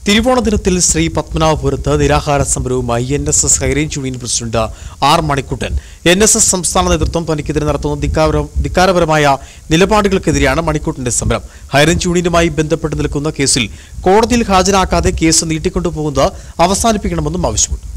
തിരുവോണ ദിനത്തിൽ ശ്രീ പത്മനാഭപുരത്ത് നിരാഹാര സമരവുമായി N S S high range union president R Manikuttan N S S സംസ്ഥാന നേതൃത്വം തനിക്കെതിരെ നടത്തുന്ന ധിക്കാര- ധിക്കാരപരമായ നിലപാടുകൾക്കെതിരെയാണ് മണിക്കുട്ടന്റെ സമരം ഹൈറേഞ്ച് യൂണിയനുമായി ബന്ധപ്പെട്ട് നിൽക്കുന്ന കേസിൽ കോടതിയിൽ ഹാജരാക്കാതെ കേസ് നീട്ടിക്കൊണ്ടുപോകുന്നത് അവസാനിപ്പിക്കണമെന്നും ആവശ്യപ്പെട്ടു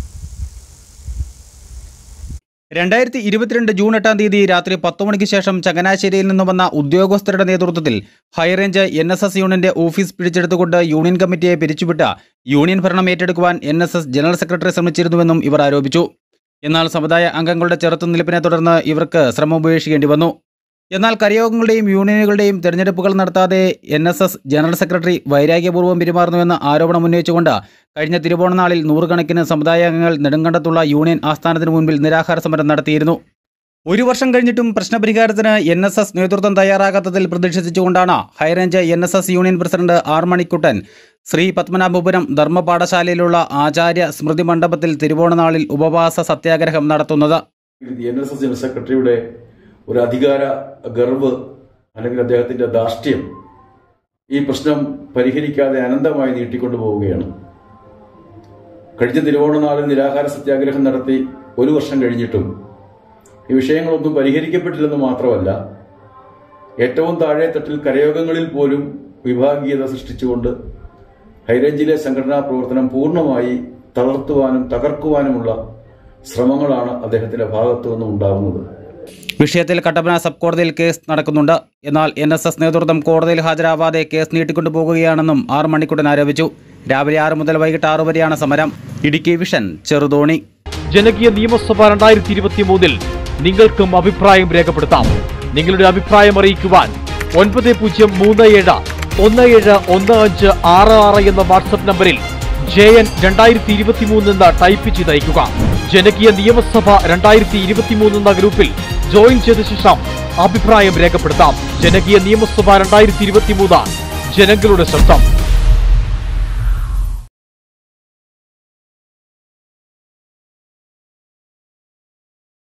രണ്ടായിരത്തി ഇരുപത്തിരണ്ട് ജൂൺ എട്ടാം തീയതി രാത്രി പത്തു മണിക്ക് ശേഷം ചങ്ങനാശ്ശേരിയിൽ നിന്ന് വന്ന ഉദ്യോഗസ്ഥരുടെ നേതൃത്വത്തിൽ ഹൈറേഞ്ച് എൻ എസ് എസ് യൂണിയന്റെ ഓഫീസ് പിടിച്ചെടുത്തുകൊണ്ട് യൂണിയൻ കമ്മിറ്റിയെ പിരിച്ചുവിട്ട് യൂണിയൻ ഭരണം ഏറ്റെടുക്കുവാൻ N S S general secretary ശ്രമിച്ചിരുന്നുവെന്നും ഇവർ ആരോപിച്ചു എന്നാൽ സമുദായ അംഗങ്ങളുടെ ചെറുത്തുനിൽപ്പിനെ തുടർന്ന് ഇവർക്ക് ശ്രമം ഉപേക്ഷിക്കേണ്ടി വന്നു എന്നാൽ കരയോഗങ്ങളുടെയും യൂണിയനുകളുടെയും തെരഞ്ഞെടുപ്പുകൾ നടത്താതെ N S S general secretary വൈരാഗ്യപൂർവ്വം പെരുമാറുന്നുവെന്ന ആരോപണം ഉന്നയിച്ചുകൊണ്ട് കഴിഞ്ഞ തിരുവോണനാളിൽ നൂറുകണക്കിന് സമുദായ അംഗങ്ങൾ നെടുങ്കണ്ടത്തുള്ള യൂണിയൻ ആസ്ഥാനത്തിന് മുൻപിൽ നിരാഹാര സമരം നടത്തിയിരുന്നു ഒരു വർഷം കഴിഞ്ഞിട്ടും പ്രശ്നപരിഹാരത്തിന് എൻ എസ് എസ് നേതൃത്വം തയ്യാറാകാത്തതിൽ പ്രതിഷേധിച്ചുകൊണ്ടാണ് high range N S S union president R Manikuttan Sree Padmanabhapuram ധർമ്മപാഠശാലയിലുള്ള ആചാര്യ സ്മൃതി മണ്ഡപത്തിൽ തിരുവോണനാളിൽ ഉപവാസ സത്യാഗ്രഹം നടത്തുന്നത് എൻ എസ് എസ് ജനറൽ സെക്രട്ടറിയുടെ ഒരു അധികാര ഗർവ് അല്ലെങ്കിൽ അദ്ദേഹത്തിന്റെ ധാർഷ്ട്യം ഈ പ്രശ്നം പരിഹരിക്കാതെ അനന്തമായി നീട്ടിക്കൊണ്ടു പോവുകയാണ് കഴിഞ്ഞ തിരുവോണനാളിൽ നിരാഹാര സത്യാഗ്രഹം നടത്തി ഒരു വർഷം കഴിഞ്ഞിട്ടും ഈ വിഷയങ്ങളൊന്നും പരിഹരിക്കപ്പെട്ടില്ലെന്ന് മാത്രമല്ല ഏറ്റവും താഴെ തട്ടിൽ കരയോഗങ്ങളിൽ പോലും വിഭാഗീയത സൃഷ്ടിച്ചുകൊണ്ട് ഹൈറേഞ്ചിലെ സംഘടനാ പ്രവർത്തനം പൂർണ്ണമായി തളർത്തുവാനും തകർക്കുവാനുമുള്ള ശ്രമങ്ങളാണ് അദ്ദേഹത്തിന്റെ ഭാഗത്തു നിന്നും ഉണ്ടാകുന്നത് വിഷയത്തിൽ കട്ടപ്പന സബ് കോടതിയിൽ കേസ് നടക്കുന്നുണ്ട് എന്നാൽ എൻ എസ് എസ് നേതൃത്വം കോടതിയിൽ ഹാജരാവാതെ കേസ് നീട്ടിക്കൊണ്ടു പോകുകയാണെന്നും ആർ മണിക്കുട്ടൻ ആരോപിച്ചു രാവിലെ ആറ് മുതൽ വൈകിട്ട് ആറു വരെയാണ് സമരം ഇടുക്കി വിഷൻ ചെറുതോണി ജനകീയ നിയമസഭ രണ്ടായിരത്തി ഇരുപത്തി മൂന്നിൽ നിങ്ങൾക്കും അഭിപ്രായം രേഖപ്പെടുത്താം നിങ്ങളുടെ അഭിപ്രായം അറിയിക്കുവാൻ ഒൻപത് പൂജ്യം മൂന്ന് ഏഴ് ഒന്ന് ഏഴ് ഒന്ന് അഞ്ച് ആറ് ആറ് എന്ന വാട്സപ്പ് നമ്പറിൽ ജെ എൻ രണ്ടായിരത്തി ഇരുപത്തി മൂന്ന് എന്ന് ടൈപ്പ് ചെയ്ത് അയക്കുക ജനകീയ നിയമസഭ രണ്ടായിരത്തി ഇരുപത്തി മൂന്ന് എന്ന ഗ്രൂപ്പിൽ ജോയിൻ ചെയ്ത ശേഷം അഭിപ്രായം രേഖപ്പെടുത്താം ജനകീയ നിയമസഭ രണ്ടായിരത്തി ഇരുപത്തി മൂന്ന് ജനങ്ങളുടെ ശബ്ദം